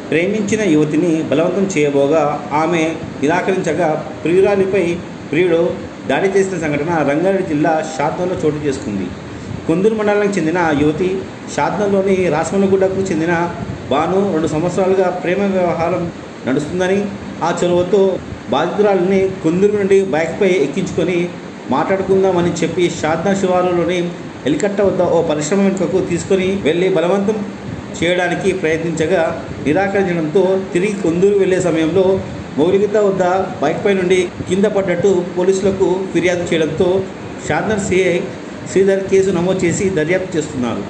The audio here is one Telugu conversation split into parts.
ప్రేమించిన యువతిని బలవంతం చేయబోగా ఆమె నిరాకరించగా ప్రియురాలిపై ప్రియుడు దాడి చేసిన సంఘటన రంగారెడ్డి జిల్లా షాద్నలో చోటు చేసుకుంది కొందూరు మండలానికి చెందిన ఆ యువతి షాద్నలోని రాసమల్లగూడకు చెందిన బాను రెండు సంవత్సరాలుగా ప్రేమ వ్యవహారం నడుస్తుందని ఆ చొరవతో బాధితురాలిని కొందూరు నుండి బైక్పై ఎక్కించుకొని మాట్లాడుకుందామని చెప్పి షాద్నా శివారులోని ఎలికట్ట వద్ద ఓ పరిశ్రమ వెనుకకు తీసుకొని వెళ్ళి బలవంతం చేయడానికి ప్రయత్నించగా నిరాకరించడంతో తిరిగి కొందూరు వెళ్లే సమయంలో మౌలికత వద్ద బైక్పై నుండి కింద పడ్డట్టు పోలీసులకు ఫిర్యాదు చేయడంతో షాద్నర్ సిఐ శ్రీధర్ కేసు నమోదు చేసి దర్యాప్తు చేస్తున్నారు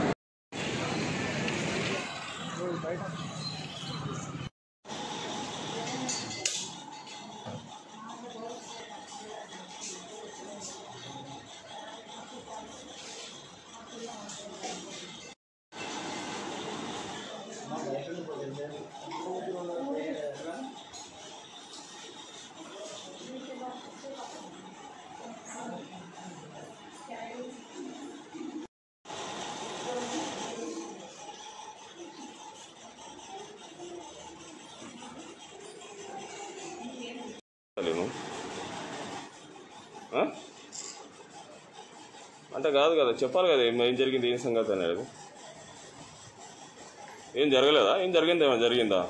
నేను ఆ? అంటే కాదు కదా చెప్పాలి కదా ఏం ఏం జరిగింది ఏం సంగతి అనేది ఏం జరగలేదా ఏం జరిగింది ఏమైనా జరిగిందా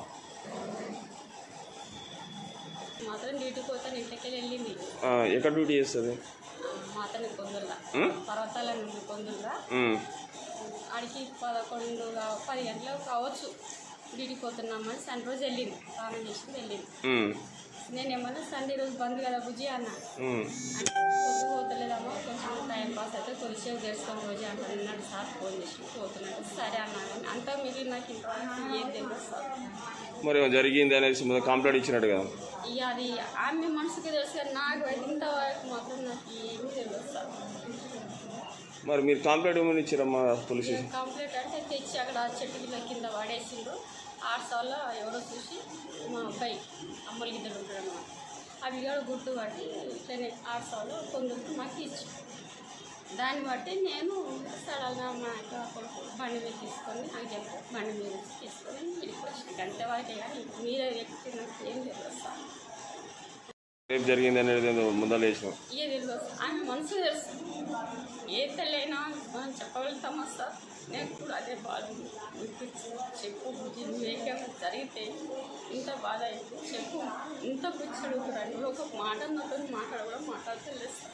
మాత్రం డ్యూటీకి పోతాను ఇంటికి వెళ్ళింది ఆ, ఎక్కడ డ్యూటీ చేస్తుంది మాతని కొందుల్లా ఉం? పర్వతాల నుండి కొందుల్లా ఉమ్, ఆడికి పదకొండు కా- పది గంటలకు కావచ్చు డ్యూటీకి పోతున్నామని సండే రోజు వెళ్ళింది స్నానం చేసి వెళ్ళింది ఉమ్, నేను ఏమన్నా సండే రోజు బంద్ కదా బుజ్జి అన్న ఉమ్, అంటే పొద్దు పోతలేదమ్మా కొంచెం టైం పాస్ అయితే కొద్దిసేపు తెలుసుకొని రోజు అంటున్నాడు సార్ ఫోన్ చేసి పోతున్నాడు సరే అన్నాను అంతా మిగిలిన నాకు ఇంతవరకు ఏం తెలియదు సార్ మరి ఏమైనా జరిగింది అనేసి ముందు కంప్లైంట్ ఇచ్చినట్టు కదా ఇక అది ఆమె మనసుకి తెలుసు కానీ నాకు అయితే ఇంతవరకు మాత్రం నాకు ఏమీ తెలియదు సార్ మరి మీరు కంప్లైంట్ ఏమైనా ఇచ్చారమ్మా పోలీస్ స్టేషన్ కంప్లీట్ అంటే తెచ్చి అక్కడ చెట్టు గిల్ల కింద పడేసిండ్రు ఆర్సాల్లో ఎవరో చూసి మా అబ్బాయి అమ్మలు గిద్దరు ఉంటాడు అన్నమాట అవి కూడా గుర్తు పట్టి ఇట్లనే ఆర్సాల్లో కొందరికి మాకు ఇచ్చి దాన్ని బట్టి నేను సడన్గా మా యొక్క కొడుకు బండి మీద తీసుకొని నాకు చెప్పారు బండి మీద తీసుకొని ఇంటికి వచ్చి గంట వరకే కానీ మీరే వ్యక్తి నాకు ఏం తెలియదు సార్ రేపు జరిగింది అనేది ఏందో ముందర వేసినాం ఏ తెలియదు ఆమె మనసు తెలుసు ఏ తల్లైనా మనం చెప్పగలుగుతామా సార్ నేను కూడా అదే బాధ ఉంది. మీకు చెప్పు బుద్ధి నువ్వేకేమో జరిగితే ఇంత బాధ అయితే చెప్పు ఇంత పిచ్చి అడుగుతున్నాడు నువ్వు ఒక మాట నాతో మాట్లాడ కూడా మాట్లాడతలేదు సార్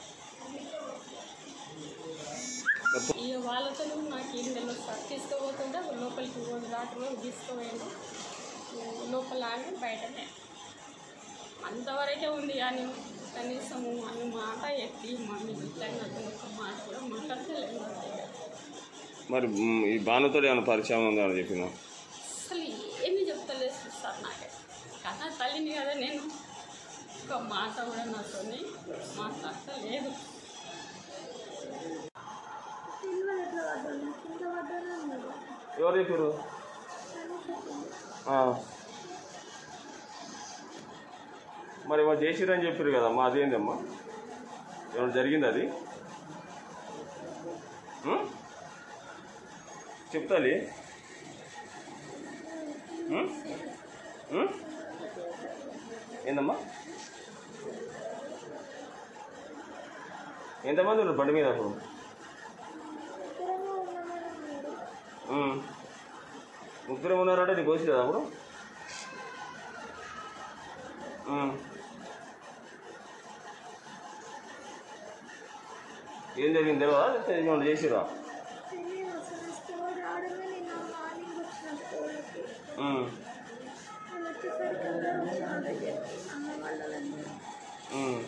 ఇక వాళ్ళతో నాకు ఏం తెలియదు సార్ తీసుకుపోతుంటే లోపలికి పోదు దాటిలో తీసుకుపోయాను లోపల అని బయటనే అంతవరకే ఉంది కానీ కనీసం అన్న మాట ఎత్తి మమ్మీ ఇట్లా నాకు ఒక మాట కూడా మాట్లాడలేదు మరి మ్, ఈ భానుతో ఏమైనా పరిచయం ఉందా అని చెప్పిన అసలు ఏమీ చెప్తలేదు సార్ నాకే కన్నా తల్లిని కదా నేను ఒక మాట కూడా నాతో మాట్లాడలేదు ఎవరు చెప్పారు ఆ. మరి మా జయశ్రీరామ్ చెప్పారు కదమ్మా అదేందమ్మా ఏమైనా జరిగింది అది ఉం? చెప్తాలి ఉం? ఉం? ఏందమ్మా ఎంతమంది ఉన్నారు బండి మీద అప్పుడు ఉం. ముగ్గురు ఉన్నారంటే నీకు వచ్చి కదా అప్పుడు ఉం. ఏం జరిగింది తెలియదా లేకపోతే ఏమన్నా చేసిరా ఉం. ఉం.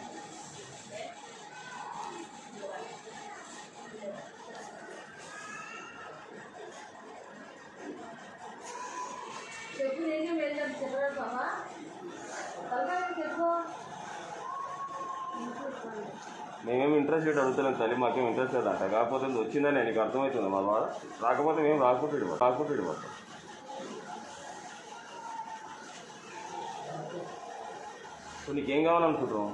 మేమేమి ఇంట్రెస్ట్ రేట్ అడుగుతలేం తల్లి మాకేం ఇంట్రెస్ట్ లేదు అంట కాకపోతే ఇది వచ్చిందని నీకు అర్థమవుతుంది మా బాధ రాకపోతే మేము రాకపోతే ఇటు పో- రాకపోతే ఇటు పోతాం ఇప్పుడు నీకేం కావాలనుకుంటున్నావు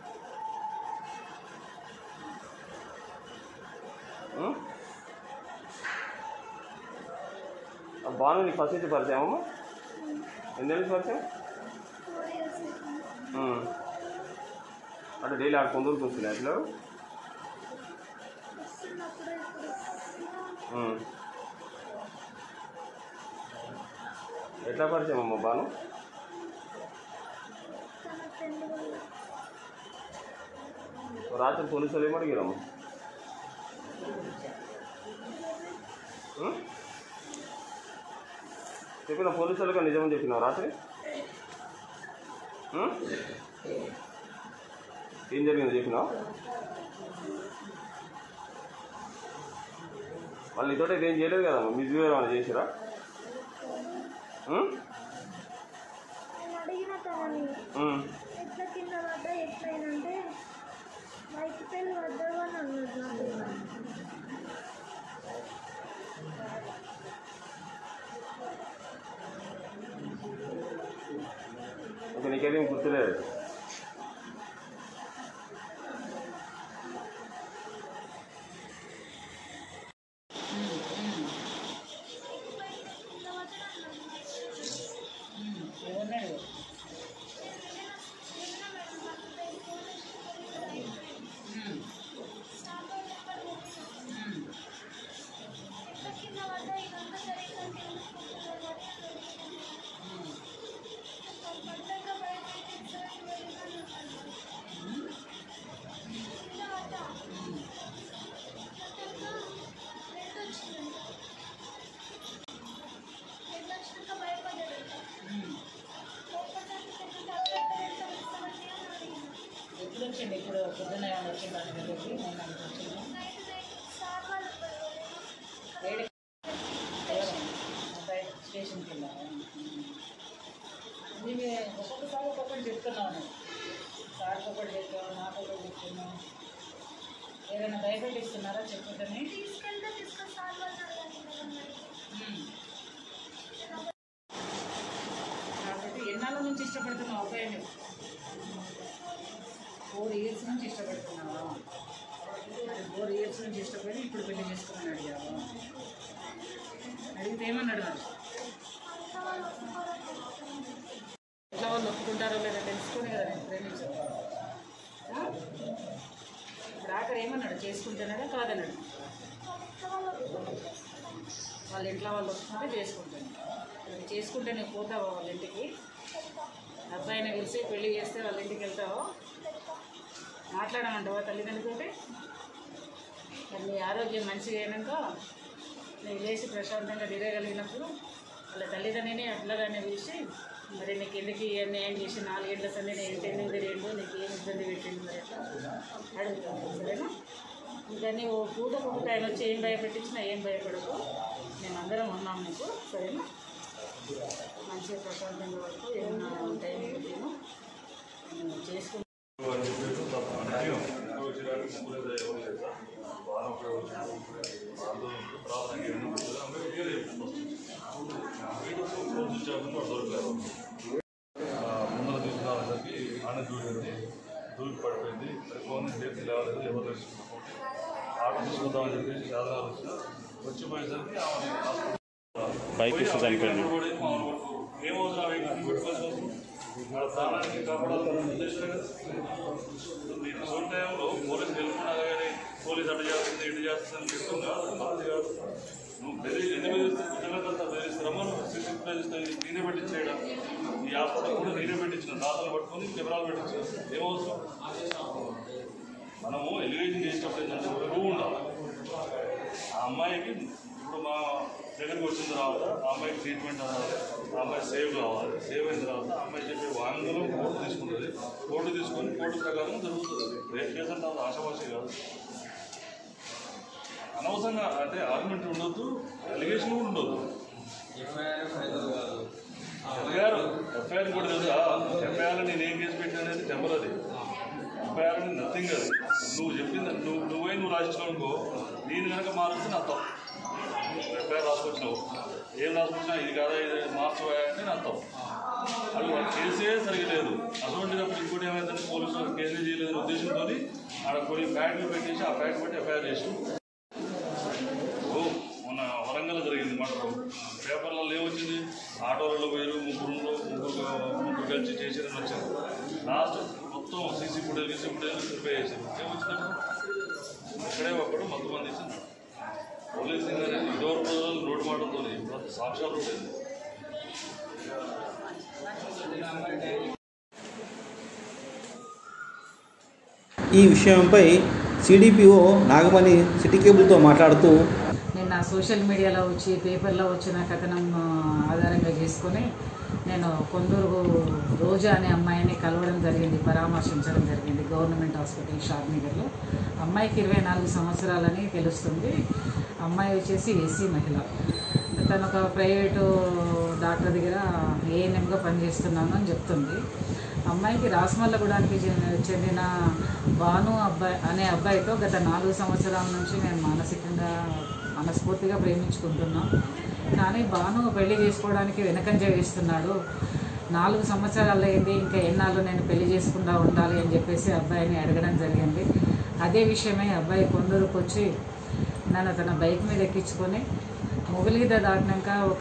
ఉం? ఆ బాను నీకు ఫస్ట్ నుంచి పరిచయం అమ్మా ఎన్ని నుంచి పరిచయం ఉమ్. అంటే డైలీ ఆడ కొందరు కూర్చున్నాయి అట్లా ఉమ్. ఎట్లా పరిచయం అమ్మ బాను రాత్రి పోలీసులు ఏమడిగారమ్మ ఉమ్? చెప్పిన పోలీసులకు నిజమని చెప్పినావు రాత్రి ఉమ్? ఏం జరిగిందో చెప్పినావు వాళ్ళు నీతోటి అయితే ఏం చేయలేదు కదమ్మా మిస్బిహేవ్ ఏమైనా చేసిరా ఉమ్? నేను అడిగిన తనని ఉమ్. ఎట్లా కింద పడ్డా ఎట్లయినంటే బయట పెళ్ళి వద్దావు అని అన్నాడు నాకు ఇంకా నీకేదేం గుర్తులేదు ఏమన్నాడు కింద పడ్డా ఇదంతా సరిగ్గా పడ్డాక బయట వచ్చినాక భయపడ్డాడు ఎప్పుడు వచ్చిండు ఇప్పుడు పొద్దున్న ఏమైనా వచ్చిండు అని చెప్పి నేను అనుకుంటున్నాను ఏడు ఎవరు? అబ్బాయి స్టేషన్కి వెళ్ళాను నేను ఒక్కొక్కసారి ఒక్కొక్కటి చెప్తున్నాను సార్కి ఒకటి చెప్తాను నాకు ఒకటి చెప్తున్నాను ఏదైనా భయపెట్టిస్తున్నారా చెప్పుకుంటేనే తీసుకెళ్తే తీసుకొని సార్ వాళ్ళు ఉమ్. కాబట్టి ఎన్నాళ్ళ నుంచి ఇష్టపడుతున్నావు అబ్బాయిని ఫోర్ ఇయర్స్ నుంచి ఇష్టపడుతున్నావా ఫోర్ ఇయర్స్ నుంచి ఇష్టపడి ఇప్పుడు పెళ్లి చేసుకున్నాను అడిగావా అడిగితే ఏమన్నాడు మరి ఎట్లా వాళ్ళు ఒప్పుకుంటారో లేదో తెలుసుకొని కదా నేను ప్రేమించాను ఆ? ఇప్పుడు ఆఖరి ఏమన్నాడు చేసుకుంటున్నాడా కాదన్నాడు వాళ్ళ ఇంట్లో వాళ్ళు వస్తుంటే చేసుకుంటాను ఇప్పుడు చేసుకుంటే నువ్వు పోతావా వాళ్ళ ఇంటికి అబ్బాయిని పిలిచి పెళ్లి చేస్తే వాళ్ళ ఇంటికి వెళ్తావా మాట్లాడమంటావా తల్లిదండ్రులతోటి మరి నీ ఆరోగ్యం మంచిగా అయినాక నీకు లేచి ప్రశాంతంగా తిరగలిగినప్పుడు వాళ్ళ తల్లిదండ్రిని అట్లాగానే చూసి మరి నీకు ఎందుకు ఇవన్నీ ఏం చేసి నాలుగేళ్ల సంది నేను ఇంటి ఎందుకు తిరిగిండు నీకు ఏం ఇబ్బంది పెట్టింది మరి ఎట్లా అడుగుతాను సరేనా ఇంకా నీవు పూటకు పూట ఆయన వచ్చి ఏం భయపెట్టించినా ఏం భయపడకు మేము అందరం ఉన్నాం నీకు సరేనా మంచిగా ప్రశాంతంగా వరకు ఏమన్నా టైం పెట్టిను చేసుకుంటా ముందర తీసుకురావడానికి ఆన దూరింది దూకి పడిపోయింది ఫోన్ చేతి లేవలేదు ఎవరు తెలుసుకున్నాం ఆటో తీసుకుందామని చెప్పేసి చాలా వచ్చిన వచ్చిపోయేసరికి ఆమె బైక్ ఇస్తే చనిపోయింది ఏం అవసరం అవి పెట్టుకోవాల్సి అవసరం వాళ్ళ ప్రాణానికి కాపాడాలని ఉద్దేశమే కదా మీరు సోన్ టైంలో పోలీసు వెళ్ళుకున్నా కానీ పోలీసు అటు చేస్తుంది ఇటు చేస్తుంది చెప్తుంది కాదు బాధ్యత కాదు నువ్వు బెదిరి ఎన్ని బెదిరిస్తే పిల్లలకంతా బెదిరిస్తే రమ్మను సీసీ ఫుటేజ్ నేనే పెట్టించేయడం ఈ హాస్పిటల్ కూడా నేనే పెట్టించిన దాతలు పట్టుకొని కెమెరాలు పెట్టించిన ఏమవసరం మనము ఎలివేషన్ చేసేటప్పుడు ఏంటంటే ఒక రూమ్ ఉండాలి ఆ అమ్మాయికి ఇప్పుడు మా దగ్గరికి వచ్చిన తర్వాత ఆ అమ్మాయికి ట్రీట్మెంట్ అవ్వాలి ఆ అమ్మాయి సేవ్ కావాలి సేవ్ అయిన తర్వాత ఆ అమ్మాయి చెప్పే వాంగ్మూలం కోర్టు తీసుకుంటుంది కోర్టు తీసుకొని కోర్టు ప్రకారం జరుగుతుంది రేపు కేసు అంటే అది ఆశావాసి కాదు అనవసరంగా అంటే ఆర్గ్యుమెంట్ ఉండొద్దు అలిగేషన్ కూడా ఉండొద్దు ఎఫ్ఐఆర్ ఎఫ్ఐఆర్ కూడా తెలుసా ఎఫ్ఐఆర్ నేను ఏం కేసు పెట్టినా అనేది టెంపరీ ఎఫ్ఐఆర్ అనేది నథింగ్ అది నువ్వు చెప్పింది నువ్వు నువ్వే నువ్వు రాసినావు అనుకో నేను కనుక మారిస్తే నా తప్పు ఎఫ్ఐఆర్ రాసుకొచ్చినావు ఏం రాసుకొచ్చినా ఇది కాదా ఇది మార్చవా అంటే నా తప్పు అది వాళ్ళు చేసే సరిగా లేదు అటువంటిప్పుడు ఇంకోటి ఏమైందంటే పోలీసులు వాళ్ళు కేసు చేయలేదనే ఉద్దేశంతో ఆడ కొన్ని ఫ్యాక్ట్లు పెట్టేసి ఆ ఫ్యాక్ట్ పెట్టి ఎఫ్ఐఆర్ చేసి ఓ మొన్న వరంగల్ జరిగింది మటర్ పేపర్లలో ఏమొచ్చింది ఆటోలలో పోయారు ముగ్గురు ముగ్గురు ముగ్గురు కలిసి చేసారని వచ్చారు లాస్ట్ మొత్తం CC footage CC footage prepare చేశారు ఏం వచ్చినప్పుడు ఇక్కడే ఒకడు మొత్తం మంది ఇచ్చింది పోలీసింగ్ అనేది ఇదివరకు రోజులు రోడ్డు మాటలతో ఇప్పుడు సాక్షాత్ ఉండేది ఈ విషయంపై సిడిపిఓ నాగమణి సిటీ కేబుల్తో మాట్లాడుతూ నిన్న సోషల్ మీడియాలో వచ్చి పేపర్లో వచ్చిన కథనం ఆ, ఆధారంగా చేసుకొని నేను కొందరు రోజా అనే అమ్మాయిని కలవడం జరిగింది పరామర్శించడం జరిగింది గవర్నమెంట్ హాస్పిటల్ షాద్నగర్లో అమ్మాయికి ఇరవై నాలుగు సంవత్సరాలని తెలుస్తుంది అమ్మాయి వచ్చేసి ఎస్సీ మహిళ తను ఒక ప్రైవేటు డాక్టర్ దగ్గర ఏఎన్ఎంగా పనిచేస్తున్నాను అని చెప్తుంది అమ్మాయికి రాసమల్లగూడానికి చెందిన- చెందిన భాను అబ్బాయి అనే అబ్బాయితో గత నాలుగు సంవత్సరాల నుంచి నేను మానసికంగా మనస్ఫూర్తిగా ప్రేమించుకుంటున్నా కానీ భాను పెళ్లి చేసుకోవడానికి వెనకంజ వేస్తున్నాడు నాలుగు సంవత్సరాలు అయింది ఇంకా ఎన్నాళ్ళు నేను పెళ్లి చేసుకుండా ఉండాలి అని చెప్పేసి అబ్బాయిని అడగడం జరిగింది అదే విషయమై అబ్బాయి కొందరికి వచ్చి నన్ను తన బైక్ మీద ఎక్కించుకొని మొగలిగీత దాటినాక ఒక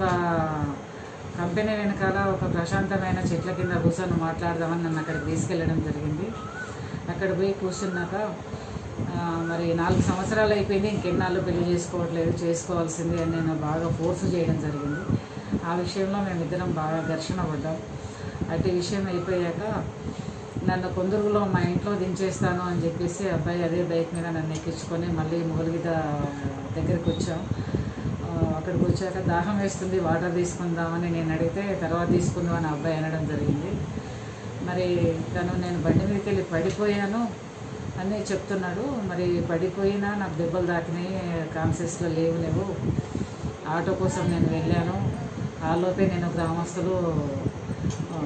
కంపెనీ వెనకాల ఒక ప్రశాంతమైన చెట్ల కింద కూర్చొని మాట్లాడదామని నన్ను అక్కడికి తీసుకెళ్ళడం జరిగింది అక్కడ పోయి కూర్చున్నాక ఆ, మరి నాలుగు సంవత్సరాలు అయిపోయింది ఇంకెన్నాళ్ళు పెళ్లి చేసుకోవట్లేదు చేసుకోవాల్సింది అని నేను బాగా ఫోర్స్ చేయడం జరిగింది ఆ విషయంలో మేమిద్దరం బాగా ఘర్షణ పడ్డాం అటు విషయం అయిపోయాక నన్ను కొందరులో మా ఇంట్లో దించేస్తాను అని చెప్పేసి అబ్బాయి అదే బైక్ మీద నన్ను ఎక్కించుకొని మళ్ళీ ముగలిగిత దగ్గరికి వచ్చాం ఆ, అక్కడికి వచ్చాక దాహం వేస్తుంది వాటర్ తీసుకుందామని నేను అడిగితే తర్వాత తీసుకుందాం అని అబ్బాయి అనడం జరిగింది మరి తను నేను బండి మీదకి వెళ్ళి పడిపోయాను అని చెప్తున్నాడు మరి పడిపోయినా నాకు దెబ్బలు తాకినాయి కాన్షియస్లో లేవు లేవు ఆటో కోసం నేను వెళ్ళాను ఆలోపే నేను గ్రామస్తులు ఆ,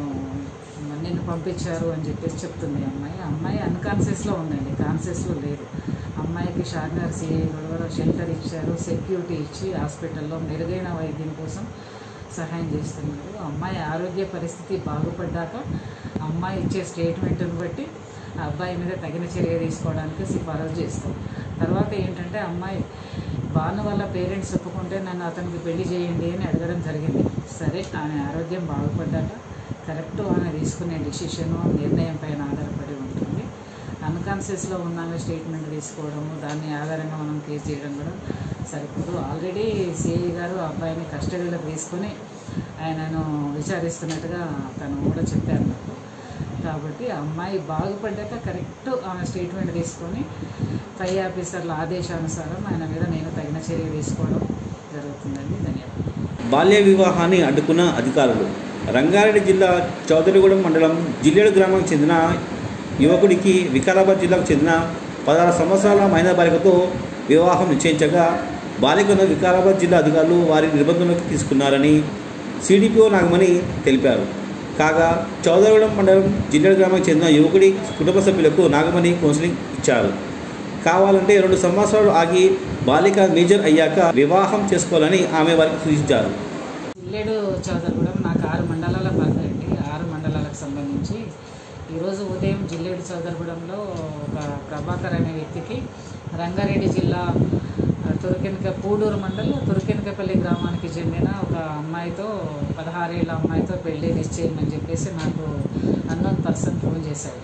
నిన్ను పంపించారు అని చెప్పేసి చెప్తుంది అమ్మాయి అమ్మాయి అన్కాన్షియస్లో ఉందండి కాన్షియస్లో లేదు అమ్మాయికి షార్నర్ సిఐ గొడవలో షెల్టర్ ఇచ్చారు సెక్యూరిటీ ఇచ్చి హాస్పిటల్లో మెరుగైన వైద్యం కోసం సహాయం చేస్తున్నారు అమ్మాయి ఆరోగ్య పరిస్థితి బాగుపడ్డాక అమ్మాయి ఇచ్చే స్టేట్మెంట్ని బట్టి ఆ అబ్బాయి మీద తగిన చర్య తీసుకోవడానికి సిఫారసు చేస్తాం తర్వాత ఏంటంటే అమ్మాయి భాను వాళ్ళ పేరెంట్స్ ఒప్పుకుంటే నన్ను అతనికి పెళ్లి చేయండి అని అడగడం జరిగింది సరే ఆమె ఆరోగ్యం బాగుపడ్డాక కరెక్ట్ ఆమె తీసుకునే డిసిషన్ నిర్ణయం పైన ఆధారపడి ఉంటుంది అన్కాన్షియస్లో ఉన్నామే స్టేట్మెంట్ తీసుకోవడము దాన్ని ఆధారంగా మనం కేసు చేయడం కూడా సరిపోదు ఆల్రెడీ సిఐ గారు ఆ అబ్బాయిని కస్టడీలో తీసుకొని ఆయనను విచారిస్తున్నట్టుగా తను కూడా చెప్పారు నాకు కాబట్టి ఆ అమ్మాయి బాగుపడ్డాక కరెక్ట్ ఆమె స్టేట్మెంట్ తీసుకొని పై ఆఫీసర్ల ఆదేశానుసారం ఆయన మీద నేను తగిన చర్య తీసుకోవడం జరుగుతుందండి ధన్యవాదాలు బాల్య వివాహాన్ని అడ్డుకున్న అధికారులు రంగారెడ్డి జిల్లా చౌదరిగూడెం మండలం జిల్లేడు గ్రామానికి చెందిన యువకుడికి వికారాబాద్ జిల్లాకు చెందిన పదహారు సంవత్సరాల మైనా బాలికతో వివాహం నిశ్చయించగా బాలికను వికారాబాద్ జిల్లా అధికారులు వారి నిబంధనలకు తీసుకున్నారని సిడిపిఓ నాగమణి తెలిపారు కాగా చౌదరిగూడెం మండలం జిల్లేడు గ్రామానికి చెందిన యువకుడి కుటుంబ సభ్యులకు నాగమణి కౌన్సిలింగ్ ఇచ్చారు కావాలంటే రెండు సంవత్సరాలు ఆగి బాలిక మేజర్ అయ్యాక వివాహం చేసుకోవాలని ఆమె వారికి సూచించారు జిల్లేడు చౌదరిగూడెం నాకు ఆరు మండలాల పరిధి అండి ఆరు మండలాలకు సంబంధించి ఈరోజు ఉదయం జిల్లేడు చౌదరిగూడెంలో ఒక ప్రభాకర్ అనే వ్యక్తికి రంగారెడ్డి జిల్లా ఆ, తురకెనక పూడూరు మండలం తురకెనకపల్లి గ్రామానికి చెందిన ఒక అమ్మాయితో పదహారేళ్ళ అమ్మాయితో పెళ్లి నిశ్చయమని చెప్పేసి నాకు అన్నోన్ పర్సన్ ఫోన్ చేశాడు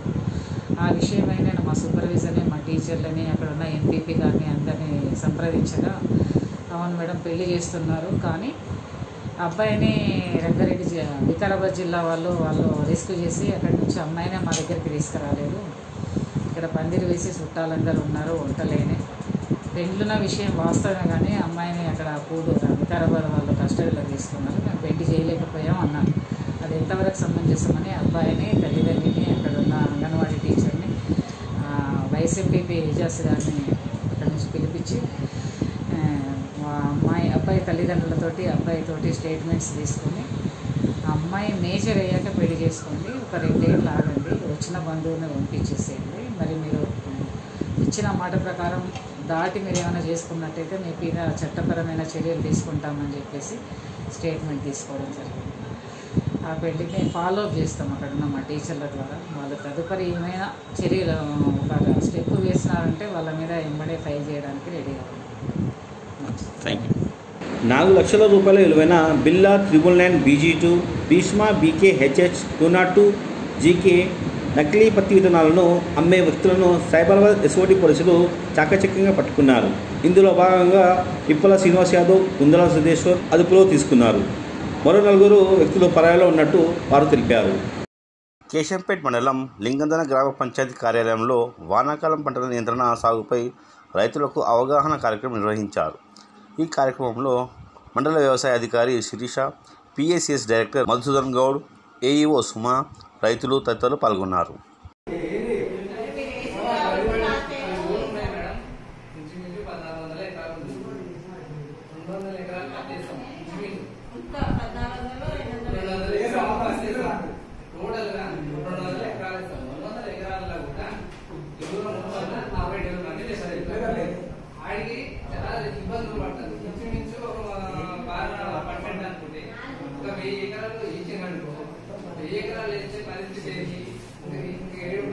ఆ విషయమై నేను మా సూపర్వైజర్ని మా టీచర్లని అక్కడ ఉన్న ఎంపీపీ గారిని అందరినీ సంప్రదించగా అవును మేడం పెళ్లి చేస్తున్నారు కానీ అబ్బాయిని రంగారెడ్డి జి- వికారాబాద్ జిల్లా వాళ్ళు వాళ్ళు రెస్క్యూ చేసి అక్కడి నుంచి అమ్మాయినే మా దగ్గరికి తీసుకురాలేదు ఇక్కడ పందిరి వేసి చుట్టాలందరూ ఉన్నారు వంటలేని పెండ్లున్న విషయం వాస్తవమే కానీ అమ్మాయిని అక్కడ పూడు వికారాబాద్ వాళ్ళు కస్టడీలో తీసుకున్నారు మేము పెళ్లి చేయలేకపోయాం అన్నారు అది ఎంతవరకు సమంజసమని అబ్బాయిని తల్లిదండ్రిని అక్కడ ఉన్న అంగన్వాడీ టీచర్ని వైఎస్ఎంపీపీ ఏజాస్ గారిని అక్కడి నుంచి పిలిపించి ఆ, మా అమ్మాయి అబ్బాయి తల్లిదండ్రులతోటి అబ్బాయితోటి స్టేట్మెంట్స్ తీసుకొని ఆ అమ్మాయి మేజర్ అయ్యాక పెళ్లి చేసుకోండి ఒక రెండేళ్ళు ఆగండి వచ్చిన బంధువుని పంపించేసేయండి మరి మీరు ఇచ్చిన మాట ప్రకారం దాటి మీరు ఏమైనా చేసుకున్నట్టయితే మీ మీద చట్టపరమైన చర్యలు తీసుకుంటామని చెప్పేసి స్టేట్మెంట్ తీసుకోవడం జరిగింది ఆ పెళ్లికి ఫాలో అప్ చేస్తాం అక్కడ ఉన్న మా టీచర్ల ద్వారా వాళ్ళు తదుపరి ఏమైనా చర్యలు ఒక స్టెప్ వేసినారంటే వాళ్ళ మీద ఎంబడే ఫైల్ చేయడానికి రెడీ అవ్వాలి థ్యాంక్ యూ నాలుగు లక్షల రూపాయల విలువైన బిల్లా triple nine BG two Bhishma BK HH two not two GK నకిలీ పత్తి విత్తనాలను అమ్మే వ్యక్తులను సైబరాబాద్ ఎస్ఓటి పోలీసులు చాకచక్యంగా పట్టుకున్నారు ఇందులో భాగంగా ఇప్పల శ్రీనివాస్ యాదవ్ కుందల సిద్ధేశ్వర్ అదుపులో తీసుకున్నారు మరో నలుగురు వ్యక్తులు పరాయిలో ఉన్నట్టు వారు తెలిపారు కేశంపేట్ మండలం లింగందన గ్రామ పంచాయతీ కార్యాలయంలో వానాకాలం పంటల నియంత్రణ సాగుపై రైతులకు అవగాహన కార్యక్రమం నిర్వహించారు ఈ కార్యక్రమంలో మండల వ్యవసాయ అధికారి Sirisha PSCS director Madhusudan Goud AEO Suma రైతులు తదితరులు పాల్గొన్నారు ఆడికి చాలా ఇబ్బందులు పడుతుంది ఇంచుమించు బాగా పర్సెంట్ అనుకుంటే ఒక వెయ్యి ఎకరాలు ఇచ్చిందనుకో వెయ్యి ఎకరాలు ఇచ్చే పరిస్థితి ఏంటి ఇంకా ఇంకా ఏడు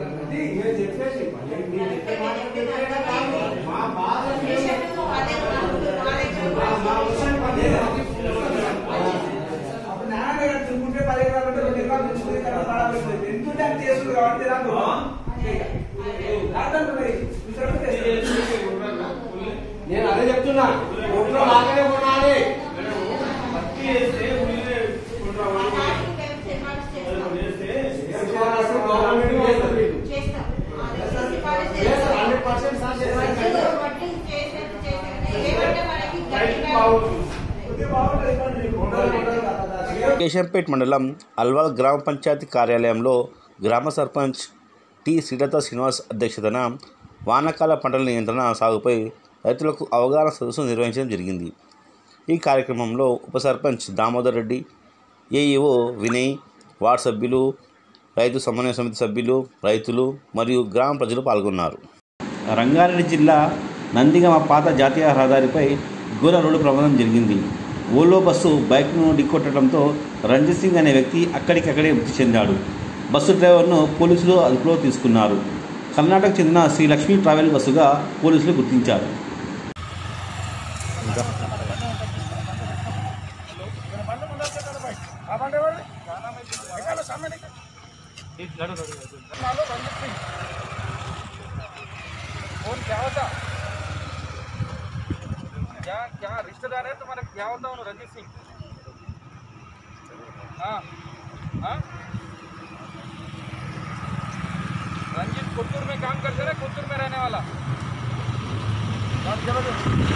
అప్పుడు నాన్నగారు తిరుగుంటే పది ఎకరాలు ఉంటే రెండు ఎకరాలు తిరుగుతుంది తర్వాత బాగా పెరుగుతుంది ఎందుకంటే అది చేస్తుంది కాబట్టి నాకు అర్థం మరి నేను అదే చెప్తున్నా ఒంట్లో లాగానే కొనాలి పత్తి వేస్తే ఉల్లినే గవర్నమెంట్ చేస్తారు హండ్రెడ్ పర్సెంట్ సార్ బాగుంటుంది కొద్దిగా బాగుంటుంది ఇవ్వండి. ఉండదు, ఉండదు కదా. కేశంపేట్ మండలం అల్వాల్ గ్రామ పంచాయతీ కార్యాలయంలో గ్రామ సర్పంచ్ టి శ్రీలత శ్రీనివాస్ అధ్యక్షతన వానాకాల పంటల నియంత్రణ సాగుపై రైతులకు అవగాహన సదస్సు నిర్వహించడం జరిగింది ఈ కార్యక్రమంలో ఉప సర్పంచ్ దామోదర్ రెడ్డి ఏఈఓ వినయ్ వార్డు సభ్యులు రైతు సమన్వయ సమితి సభ్యులు రైతులు మరియు గ్రామ ప్రజలు పాల్గొన్నారు రంగారెడ్డి జిల్లా నందిగమ పాత జాతీయ రహదారిపై ఘోర రోడ్డు ప్రమాదం జరిగింది ఓలో బస్సు బైక్ను ఢీకొట్టడంతో రంజిత్ సింగ్ అనే వ్యక్తి అక్కడికక్కడే మృతి చెందాడు బస్సు డ్రైవర్ను పోలీసులు అదుపులో తీసుకున్నారు కర్ణాటక చెందిన శ్రీ లక్ష్మీ ట్రావెల్ బస్సుగా పోలీసులు గుర్తించారు कौन क्या होता क्या क्या रिश्तेदार है तुम्हारा क्या होता हूँ रंजीत सिंह हाँ हाँ रंजीत कुत्तूर में काम करते रहे कुत्तूर में रहने वाला चलो चलो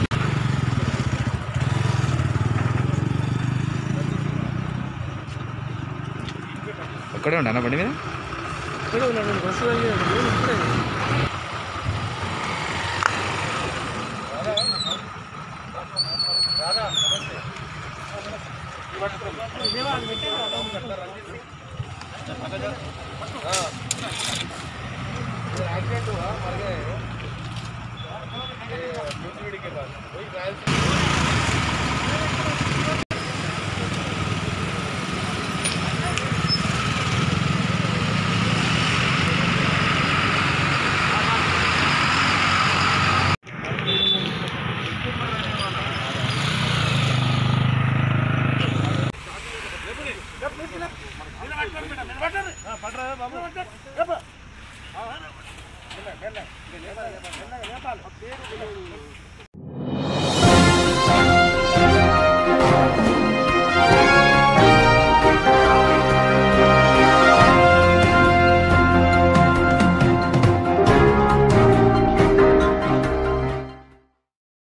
అక్కడే ఉండనా బండి మీద एक्सीडेंट हुआ मर गए ये यूपीडी के पास वही ट्रायल బాబు